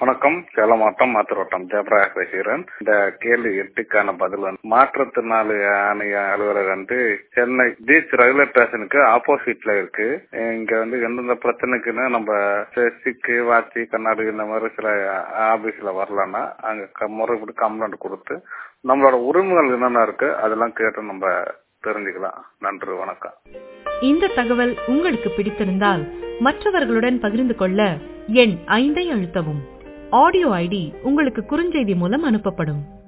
வணக்கம் சேலம் மாவட்டம் மாத்திரோட்டம் ஜெயபிரகாஷ் பேசுகிறேன் இந்த கேள்வி எட்டுக்கான பதில் வந்து மாற்றுத்திறனாளி ஆணைய அலுவலகம் வந்து சென்னை பீச் ரயில்வே ஸ்டேஷனுக்கு ஆப்போசிட்ல இருக்கு இங்க வந்து எந்தெந்த பிரச்சனைக்குன்னு நம்ம சிக்கு வாட்சி கண்ணாடி இந்த மாதிரி சில ஆபீஸ்ல வரலன்னா அங்க முறைப்படி கம்ப்ளைண்ட் கொடுத்து நம்மளோட உரிமைகள் என்னென்ன இருக்கு அதெல்லாம் கேட்டு நம்ம தெரிஞ்சுக்கலாம் நன்றி வணக்கம் இந்த தகவல் உங்களுக்கு பிடித்திருந்தால் மற்றவர்களுடன் பகிர்ந்து கொள்ள எண் ஐந்தை அழுத்தவும் ஆடியோ ஐடி உங்களுக்கு குறுஞ்செய்தி மூலம் அனுப்பப்படும்